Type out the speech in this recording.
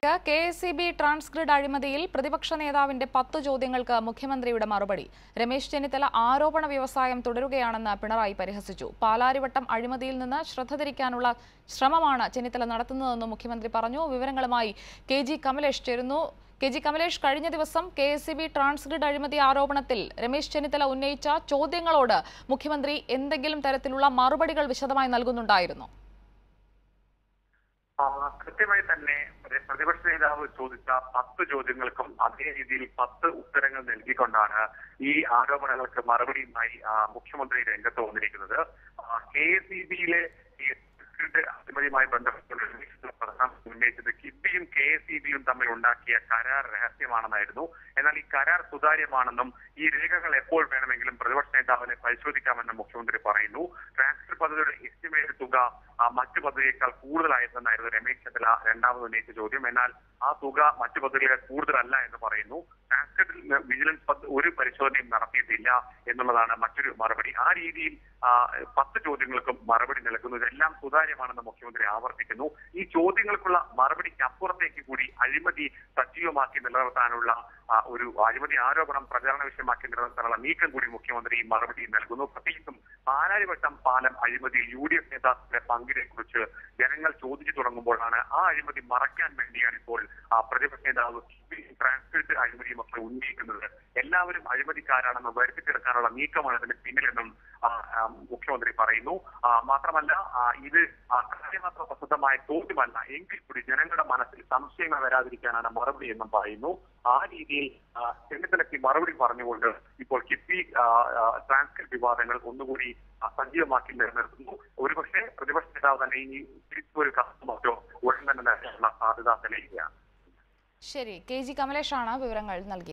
K S C B transgrid അഴിമതിയിൽ പ്രതിപക്ഷ നേതാവിന്റെ പത്ത് ചോദ്യങ്ങൾക്ക് മുഖ്യമന്ത്രിയുടെ മറുപടി രമേശ് ചെന്നിത്തല ആരോപണ വ്യവസായം തുടരുകയാണെന്ന് പിണറായി പരിഹസിച്ചു പാലാരിവട്ടം അഴിമതിയിൽ നിന്ന് ശ്രദ്ധ തിരിക്കാനുള്ള ശ്രമമാണ് ചെന്നിത്തല നടത്തുന്നതെന്നും മുഖ്യമന്ത്രി പറഞ്ഞു വിവരങ്ങളുമായി കെ ജി കമലേഷ് ചേരുന്നു കെ ജി കമലേഷ് കഴിഞ്ഞ ദിവസം K S C B transgrid അഴിമതി ആരോപണത്തിൽ രമേശ് ചെന്നിത്തല ഉന്നയിച്ച ചോദ്യങ്ങളോട് മുഖ്യമന്ത്രി എന്തെങ്കിലും തരത്തിലുള്ള മറുപടികൾ വിശദമായി നൽകുന്നുണ്ടായിരുന്നു ആ, കൃത്യമായി തന്നെ ഒരു പ്രതിപക്ഷ നേതാവ് ചോദിച്ച പത്ത് ചോദ്യങ്ങൾക്കും അതേ രീതിയിൽ പത്ത് ഉത്തരങ്ങൾ നൽകിക്കൊണ്ടാണ് ഈ ആരോപണങ്ങൾക്ക് മറുപടിയുമായി ആ, മുഖ്യമന്ത്രി രംഗത്ത് വന്നിരിക്കുന്നത് കെ എസ് ഇ ബിയിലെ ഈ അഴിമതിയുമായി ബന്ധപ്പെട്ടുള്ള അന്വേഷണ പ്രധാന ഉന്നയിച്ചത് കിബിയും കെ എസ് ഇ ബിയും തമ്മിൽ ഉണ്ടാക്കിയ കരാർ രഹസ്യമാണെന്നായിരുന്നു എന്നാൽ ഈ കരാർ സുതാര്യമാണെന്നും ഈ രേഖകൾ എപ്പോൾ വേണമെങ്കിലും പ്രതിപക്ഷ നേതാവിനെ പരിശോധിക്കാമെന്നും മുഖ്യമന്ത്രി പറയുന്നു ട്രാൻസ്ഫർ പദ്ധതിയുടെ എസ്റ്റിമേറ്റ് തുക ആ, മറ്റു പദ്ധതിയേക്കാൾ കൂടുതലായിരുന്നെന്നായിരുന്നു രമേശ് ചെന്നിത്തല രണ്ടാമത് ഉന്നയിച്ച ചോദ്യം എന്നാൽ ആ തുക മറ്റു പദ്ധതികളെ കൂടുതലല്ല എന്ന് പറയുന്നു ട്രാൻസ്ക്രിപ്റ്റിൽ വിജിലൻസ് പദ്ധ- ഒരു പരിശോധനയും നടത്തിയിട്ടില്ല എന്നുള്ളതാണ് മറ്റൊരു മറുപടി ആ രീതിയിൽ ആ, പത്ത് ചോദ്യങ്ങൾക്കും മറുപടി നൽകുന്നു ഇതെല്ലാം സുതാര്യമാണെന്ന് മുഖ്യമന്ത്രി ആവർത്തിക്കുന്നു ഈ ചോദ്യങ്ങൾക്കുള്ള മറുപടിക്ക് അപ്പുറത്തേക്ക് കൂടി അഴിമതി സജീവമാക്കി നിലനിർത്താനുള്ള ആ, ഒരു അഴിമതി ആരോപണം പ്രചാരണ വിഷയമാക്കി നിലനിർത്താനുള്ള നീക്കം കൂടി മുഖ്യമന്ത്രി ഈ മറുപടി നൽകുന്നു പ്രത്യേകിച്ചും പാലാരിവട്ടം പാലം അഴിമതിയിൽ യു ഡി എഫ് നേതാക്കളുടെ പങ്കിനെ കുറിച്ച് ജനങ്ങൾ ചോദിച്ചു തുടങ്ങുമ്പോഴാണ് ആ അഴിമതി മറയ്ക്കാൻ വേണ്ടിയാണ് ഇപ്പോൾ ആ, പ്രതിപക്ഷ നേതാവ് ട്രാൻസ്ക്രിപ്റ്റ് അഴിമതിയും ഒക്കെ ഉന്നയിക്കുന്നത് എല്ലാവരും അഴിമതിക്കാരാണെന്ന് വരുത്തിത്തീർക്കാനുള്ള നീക്കമാണ് ഇതിന് പിന്നിലെന്നും ആ, ആ, മുഖ്യമന്ത്രി പറയുന്നു ആ, മാത്രമല്ല ആ, ഇത് ആ, കാര്യമാത്ര പ്രസിദ്ധമായ ചോദ്യമല്ല എങ്കിൽ കൂടി ജനങ്ങളുടെ മനസ്സിൽ സംശയങ്ങൾ വരാതിരിക്കാനാണ് മറുപടി എന്നും പറയുന്നു ആ രീതിയിൽ ആ, ചെന്നിത്തലയ്ക്ക് മറുപടി പറഞ്ഞുകൊണ്ട് ഇപ്പോൾ കിഫ്ബി ട്രാൻസ്ക്രിപ്റ്റ് വിവാദങ്ങൾ ഒന്നുകൂടി ആ, സജീവമാക്കി നിലനിർത്തുന്നു ഒരുപക്ഷെ പ്രതിപക്ഷ നേതാവ് തന്നെ ഈ തിരിച്ചൊരു കത്ത് മറ്റോ ഉടൻ തന്നെ നൽകാനുള്ള സാധ്യത തെളിയുകയാണ് ശരി കെ ജി കമലേഷാണ് വിവരങ്ങൾ നൽകിയത്